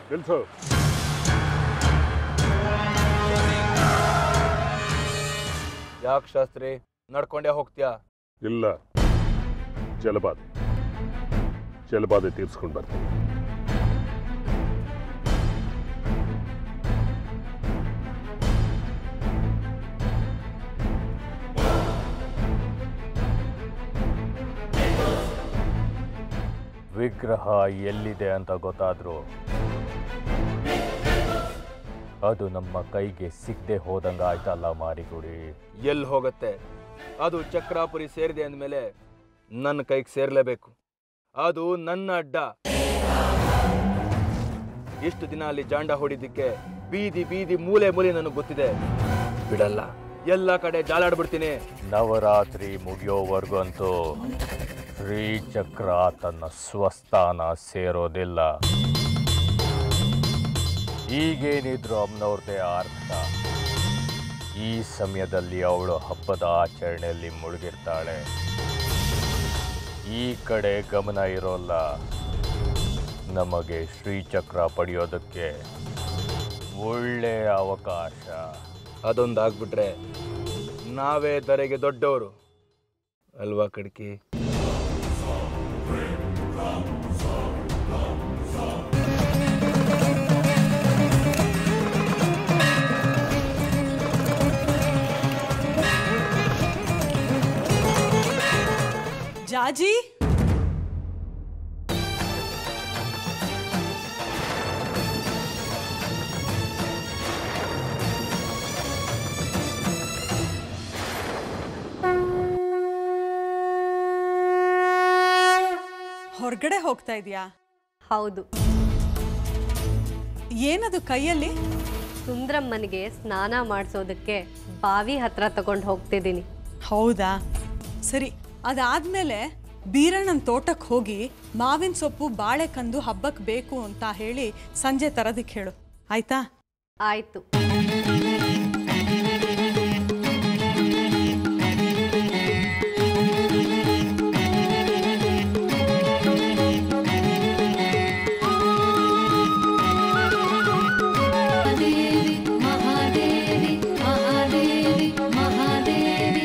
ನಿಲ್ಸು ಯಾಕೆ ಶಾಸ್ತ್ರಿ ನಡ್ಕೊಂಡೇ ಹೋಗ್ತೀಯಾ ಇಲ್ಲ ಜಲಬಾಧೆ ಜಲಬಾಧೆ ತೀರ್ಸ್ಕೊಂಡು ಬರ್ತೀನಿ ವಿಗ್ರಹ ಎಲ್ಲಿದೆ ಅಂತ ಗೊತ್ತಾದ್ರು ಅದು ನಮ್ಮ ಕೈಗೆ ಸಿಗದೆ ಹೋದಂಗ ಆಯ್ತಲ್ಲ ಮಾರಿಗುಡಿ ಎಲ್ಲಿ ಹೋಗುತ್ತೆ ಅದು ಚಕ್ರಾಪುರಿ ಸೇರಿದೆ ಅಂದಮೇಲೆ ನನ್ನ ಕೈಗೆ ಸೇರ್ಲೇಬೇಕು ಅದು ನನ್ನ ಅಡ್ಡ ಇಷ್ಟು ದಿನ ಅಲ್ಲಿ ಜಾಂಡ ಹೊಡಿದ್ದಕ್ಕೆ ಬೀದಿ ಬೀದಿ ಮೂಲೆ ಮೂಲೆ ನನಗೆ ಗೊತ್ತಿದೆ ಬಿಡಲ್ಲ ಎಲ್ಲ ಕಡೆ ಜಾಲಾಡ್ಬಿಡ್ತೀನಿ ನವರಾತ್ರಿ ಮುಗಿಯೋವರೆಗಂತೂ ಶ್ರೀಚಕ್ರ ತನ್ನ ಸ್ವಸ್ಥಾನ ಸೇರೋದಿಲ್ಲ ಈಗೇನಿದ್ರು ಅಮ್ಮನವ್ರದೇ ಅರ್ಥ ಈ ಸಮಯದಲ್ಲಿ ಅವಳು ಹಬ್ಬದ ಆಚರಣೆಯಲ್ಲಿ ಮುಳುಗಿರ್ತಾಳೆ ಈ ಕಡೆ ಗಮನ ಇರೋಲ್ಲ ನಮಗೆ ಶ್ರೀಚಕ್ರ ಪಡೆಯೋದಕ್ಕೆ ಒಳ್ಳೆ ಅವಕಾಶ ಅದೊಂದು ಆಗ್ಬಿಟ್ರೆ ನಾವೇ ಧರೆಗೆ ದೊಡ್ಡವರು ಅಲ್ವಾ ಕಡ್ಕಿ ಜಾಜಿ ಹೊರಗಡೆ ಹೋಗ್ತಾ ಇದೀಯಾ ಹೌದು ಏನದು ಕೈಯಲ್ಲಿ ಸುಂದ್ರಮ್ಮನಿಗೆ ಸ್ನಾನ ಮಾಡಿಸೋದಕ್ಕೆ ಬಾವಿ ಹತ್ರ ತಗೊಂಡು ಹೋಗ್ತಿದ್ದೀನಿ ಹೌದಾ ಸರಿ ಅದಾದ್ಮೇಲೆ ಬೀರಣ್ಣನ ತೋಟಕ್ಕೆ ಹೋಗಿ ಮಾವಿನ ಸೊಪ್ಪು ಬಾಳೆಕಂದು ಹಬ್ಬಕ್ಕೆ ಬೇಕು ಅಂತ ಹೇಳಿ ಸಂಜೆ ತರೋದಕ್ಕೆ ಹೇಳು ಆಯ್ತಾ ಆಯ್ತು महादेवी महादेवी महादेवी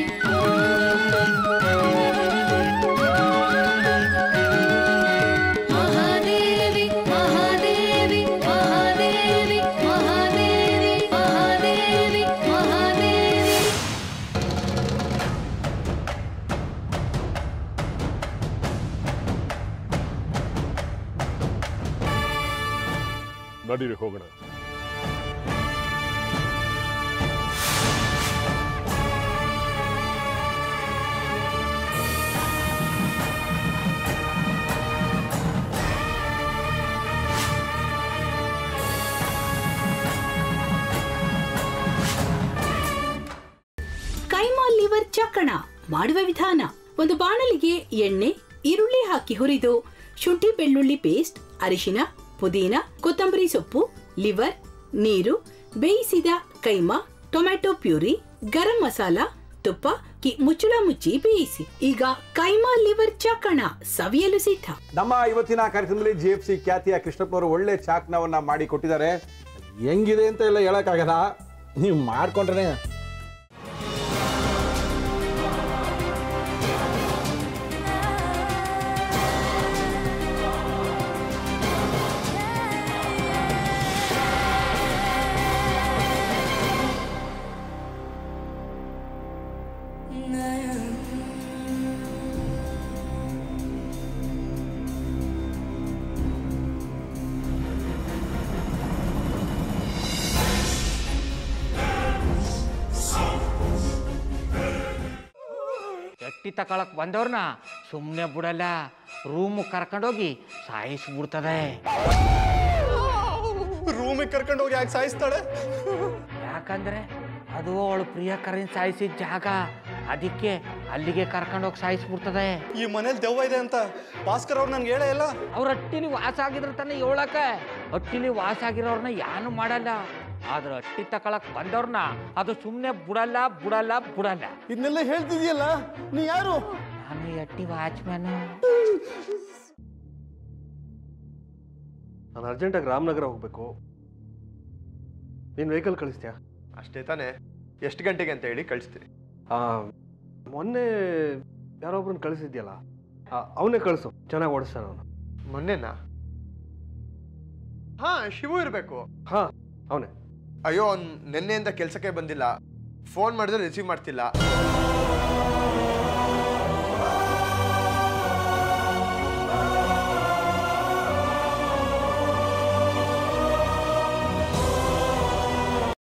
महादेवी महादेवी महादेवी महादेवी महादेवी महादेवी ನಡೀರಿ ಹೋಗೋಣ ಕೈಮಾ ಲಿವರ್ ಚಕ್ಕಣ ಮಾಡುವ ವಿಧಾನ ಒಂದು ಬಾಣಲಿಗೆ ಎಣ್ಣೆ ಈರುಳ್ಳಿ ಹಾಕಿ ಹುರಿದು ಶುಂಠಿ ಬೆಳ್ಳುಳ್ಳಿ ಪೇಸ್ಟ್ ಅರಿಶಿನ ಪುದೀನ ಕೊತ್ತಂಬರಿ ಸೊಪ್ಪು ಲಿವರ್ ನೀರು ಬೇಯಿಸಿದ ಕೈಮಾ ಟೊಮ್ಯಾಟೊ ಪ್ಯೂರಿ ಗರಂ ಮಸಾಲ ತುಪ್ಪ ಕಿ ಮುಚ್ಚಳ ಮುಚ್ಚಿ ಬೇಯಿಸಿ ಈಗ ಕೈಮಾ ಲಿವರ್ ಚಕ್ಕಣ ಸವಿಯಲು ಸಿದ್ಧ ನಮ್ಮ ಇವತ್ತಿನ ಕಾರ್ಯಕ್ರಮದಲ್ಲಿ ಜಿ ಎಫ್ ಸಿ ಖ್ಯಾತಿಯ ಕೃಷ್ಣಪ್ಪ ಅವರು ಒಳ್ಳೆ ಚಾಕ್ನವನ್ನ ಮಾಡಿ ಕೊಟ್ಟಿದ್ದಾರೆ ಹೆಂಗಿದೆ ಅಂತ ಎಲ್ಲ ಹೇಳಕ್ಕಾಗಲ್ಲ ನೀವು ಮಾಡ್ಕೊಂಡ್ರೆ ಎಟ್ಟಿ ತಕೊಳಕ್ ಬಂದವ್ರನ್ನ ಸುಮ್ಮನೆ ಬಿಡಲ್ಲ ರೂಮ್ ಕರ್ಕೊಂಡೋಗಿ ಸಾಯಿಸ್ಬಿಡ್ತದೆ ರೂಮಿಗೆ ಕರ್ಕೊಂಡು ಹೋಗಿ ಯಾಕೆ ಸಾಯಿಸ್ತಾಳೆ ಯಾಕಂದ್ರೆ ಅದು ಅವಳು ಪ್ರಿಯಕರನ್ ಸಾಯಿಸಿದ ಜಾಗ ಅದಕ್ಕೆ ಅಲ್ಲಿಗೆ ಕರ್ಕೊಂಡೋಗಿ ಸಾಯಿಸ್ಬಿಡ್ತದೆ ಈ ಮನೇಲಿ ದೆವ್ವ ಇದೆ ಅಂತ ಭಾಸ್ಕರ್ ಅವ್ರು ನನ್ಗೆ ಹೇಳೇ ಇಲ್ಲ ಅವ್ರ ಹಟ್ಟಿಲಿ ವಾಸ ಆಗಿದ್ರೆ ತಾನೇ ಹೇಳಕ ಹಟ್ಟಿಲಿ ವಾಸ ಆಗಿರೋರ್ನ ಯಾನು ಮಾಡಲ್ಲ ಆದ್ರೆ ಹಟ್ಟಿ ತಕೊಳಕ್ ಬಂದವ್ರನ್ನ ಅದು ಸುಮ್ಮನೆ ಬಿಡಲ್ಲ ಬಿಡಲ್ಲ ಬಿಡಲ್ಲ ಇದನ್ನೆಲ್ಲ ಹೇಳ್ತಿದ್ಯಲ್ಲ ನೀ ಯಾರು ನಾನು ಈ ಹಟ್ಟಿ ವಾಚ್ಮ್ಯಾನು ನಾನು ಅರ್ಜೆಂಟಾಗಿ ರಾಮನಗರ ಹೋಗಬೇಕು ನೀನು ವೆಹಿಕಲ್ ಕಳಿಸ್ತೀಯಾ ಅಷ್ಟೇ ತಾನೇ ಎಷ್ಟು ಗಂಟೆಗೆ ಅಂತ ಹೇಳಿ ಕಳಿಸ್ತೀನಿ ಮೊನ್ನೆ ಯಾರೊಬ್ರನ್ನ ಕಳಿಸಿದ್ಯಲ್ಲ ಅವನೇ ಕಳಿಸು ಚೆನ್ನಾಗಿ ಓಡಿಸ್ತಾನೆ ಅವನು ಮೊನ್ನೆನಾ ಹಾ ಶಿವು ಇರಬೇಕು ಹಾಂ ಅವನೇ ಅಯ್ಯೋ ಅವ್ನು ನಿನ್ನೆಯಿಂದ ಕೆಲಸಕ್ಕೆ ಬಂದಿಲ್ಲ ಫೋನ್ ಮಾಡಿದ್ರೆ ರಿಸೀವ್ ಮಾಡ್ತಿಲ್ಲ